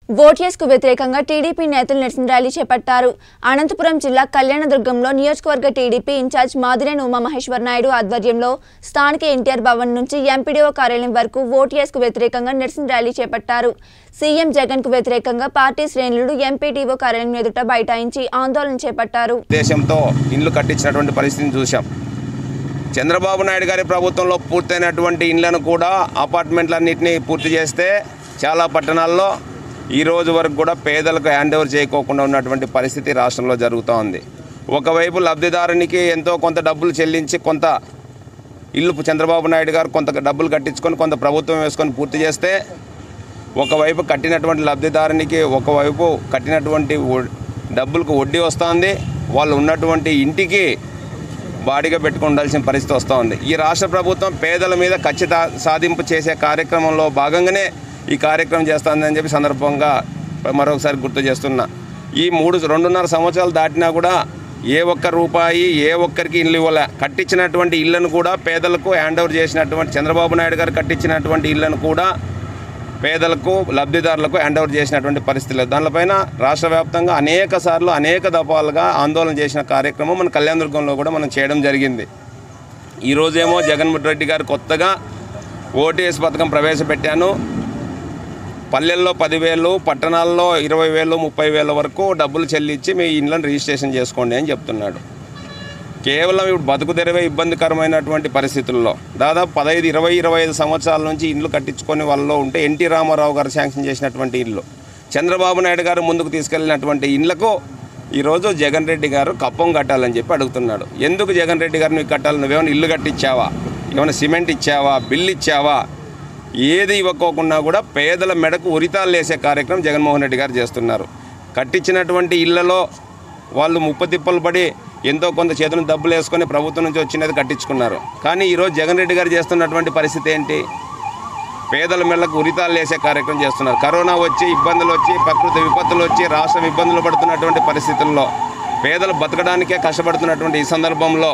OTS కు వ్యతిరేకంగా TDP నేతలు నిరసన ర్యాలీ చేపట్టారు అనంతపురం జిల్లా కళ్యాణదుర్గంలో నియోజకవర్గ టీడీపీ ఇన్ఛార్జ్ మాదిరేని ఉమామహేశ్వర నాయుడు ఆధ్వర్యంలో స్థానిక ఎన్టీఆర్ భవన్ నుంచి ఎంపీడీఓ కార్యాలయం వరకు ఓటీఎస్ కు వ్యతిరేకంగా నిరసన ర్యాలీ చేపట్టారు సీఎం జగన్ కు వ్యతిరేకంగా పార్టీ శ్రేణులు ఎంపీడీఓ కార్యాలయం ఎదుట బైఠాయించి ఆందోళన చేపట్టారు ఉద్దేశంతో ఇండ్లు కట్టించినటువంటి పరిస్థితిని చూసాం చంద్రబాబు నాయుడు గారి ప్రభుత్వంలో పూర్తయినటువంటి ఇండ్లను కూడా అపార్ట్మెంట్లన్నింటినీ పూర్తి చేస్తే చాలా పట్టణాల్లో ఈ రోజు వరకు కూడా పేదలకు హ్యాండ్ ఓవర్ చేయకోకుండా ఉన్నటువంటి పరిస్థితి రాష్ట్రంలో జరుగుతూ ఉంది ఒకవైపు లబ్ధిదారునికి ఎంతో కొంత డబ్బులు చెల్లించి కొంత ఇల్లు చంద్రబాబు నాయుడు గారు కొంత డబ్బులు కట్టించుకొని కొంత ప్రభుత్వం వేసుకొని పూర్తి చేస్తే ఒకవైపు కట్టినటువంటి లబ్ధిదారునికి ఒకవైపు కట్టినటువంటి వ- డబ్బులకు వడ్డీ వస్తుంది వాళ్ళు ఉన్నటువంటి ఇంటికి బాడీగా పెట్టుకుని ఉండాల్సిన పరిస్థితి వస్తూ ఉంది ఈ రాష్ట్ర ప్రభుత్వం పేదల మీద ఖచ్చిత సాధింపు చేసే కార్యక్రమంలో భాగంగానే ఈ కార్యక్రమం చేస్తుందని చెప్పి సందర్భంగా మరొకసారి గుర్తు చేస్తున్నా ఈ మూడు రెండున్నర సంవత్సరాలు దాటినా కూడా ఏ ఒక్క రూపాయి ఏ ఒక్కరికి ఇల్లు ఇవ్వలే కట్టించినటువంటి ఇళ్లను కూడా పేదలకు హ్యాండ్ ఓవర్ చేసినటువంటి చంద్రబాబు నాయుడు గారు కట్టించినటువంటి ఇళ్లను కూడా పేదలకు లబ్ధిదారులకు హ్యాండ్ ఓవర్ చేసినటువంటి పరిస్థితులు దానిపైన రాష్ట్ర వ్యాప్తంగా అనేక సార్లు అనేక దఫాలుగా ఆందోళన చేసిన కార్యక్రమం మన కళ్యాణదుర్గంలో కూడా మనం చేయడం జరిగింది ఈరోజేమో జగన్మోహన్ రెడ్డి గారు కొత్తగా ఓటీఎస్ పథకం ప్రవేశపెట్టాను పల్లెల్లో పదివేలు పట్టణాల్లో ఇరవై వేలు ముప్పై వేల వరకు డబ్బులు చెల్లించి మీ ఇండ్లను రిజిస్ట్రేషన్ చేసుకోండి అని చెప్తున్నాడు కేవలం ఇప్పుడు బతుకు తెరవే ఇబ్బందికరమైనటువంటి పరిస్థితుల్లో దాదాపు పదహైదు ఇరవై ఇరవై ఐదు సంవత్సరాల నుంచి ఇండ్లు కట్టించుకొని వాళ్ళలో ఉంటే ఎన్టీ రామారావు గారు శాంక్షన్ చేసినటువంటి ఇల్లు చంద్రబాబు నాయుడు గారు ముందుకు తీసుకెళ్ళినటువంటి ఇండ్లకు ఈరోజు జగన్ రెడ్డి గారు కప్పం కట్టాలని చెప్పి అడుగుతున్నాడు ఎందుకు జగన్ రెడ్డి గారు నీకు కట్టాలి నువ్వేమైనా ఇల్లు కట్టించావా ఏమైనా సిమెంట్ ఇచ్చావా బిల్లు ఇచ్చావా ఏది ఇవ్వకోకుండా కూడా పేదల మెడకు ఉరితాలు వేసే కార్యక్రమం జగన్మోహన్ రెడ్డి గారు చేస్తున్నారు కట్టించినటువంటి ఇళ్లలో వాళ్ళు ముప్పతిప్పలు పడి ఎంతో కొంత చేతులను డబ్బులు వేసుకొని ప్రభుత్వం నుంచి వచ్చినది కట్టించుకున్నారు కానీ ఈరోజు జగన్ రెడ్డి గారు చేస్తున్నటువంటి పరిస్థితి ఏంటి పేదల మెడలకు ఉరితాలు వేసే కార్యక్రమం చేస్తున్నారు కరోనా వచ్చి ఇబ్బందులు వచ్చి ప్రకృతి విపత్తులు వచ్చి రాష్ట్రం ఇబ్బందులు పడుతున్నటువంటి పరిస్థితుల్లో పేదలు బతకడానికే కష్టపడుతున్నటువంటి ఈ సందర్భంలో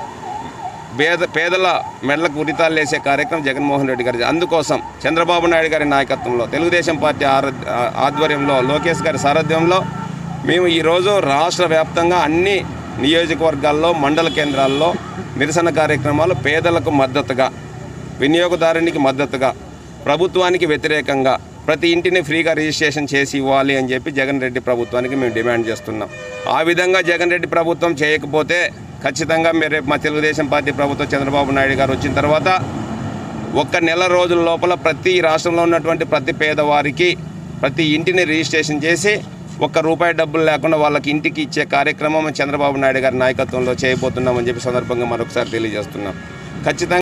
పేద పేదల మెడలకు ఉరితాలు వేసే కార్యక్రమం జగన్మోహన్ రెడ్డి గారి అందుకోసం చంద్రబాబు నాయుడు గారి నాయకత్వంలో తెలుగుదేశం పార్టీ ఆర- ఆధ్వర్యంలో లోకేష్ గారి సారథ్యంలో మేము ఈరోజు రాష్ట్ర వ్యాప్తంగా అన్ని నియోజకవర్గాల్లో మండల కేంద్రాల్లో నిరసన కార్యక్రమాలు పేదలకు మద్దతుగా వినియోగదారునికి మద్దతుగా ప్రభుత్వానికి వ్యతిరేకంగా ప్రతి ఇంటిని ఫ్రీగా రిజిస్ట్రేషన్ చేసి ఇవ్వాలి అని చెప్పి జగన్ రెడ్డి ప్రభుత్వానికి మేము డిమాండ్ చేస్తున్నాం ఆ విధంగా జగన్ రెడ్డి ప్రభుత్వం చేయకపోతే ఖచ్చితంగా మీరు రేపు మా తెలుగుదేశం పార్టీ ప్రభుత్వం చంద్రబాబు నాయుడు గారు వచ్చిన తర్వాత ఒక్క నెల రోజుల లోపల ప్రతి రాష్ట్రంలో ఉన్నటువంటి ప్రతి పేదవారికి ప్రతి ఇంటిని రిజిస్ట్రేషన్ చేసి ఒక్క రూపాయి డబ్బులు లేకుండా వాళ్ళకి ఇంటికి ఇచ్చే కార్యక్రమం చంద్రబాబు నాయుడు గారి నాయకత్వంలో చేయబోతున్నామని చెప్పి సందర్భంగా మరొకసారి తెలియజేస్తున్నాం ఖచ్చితంగా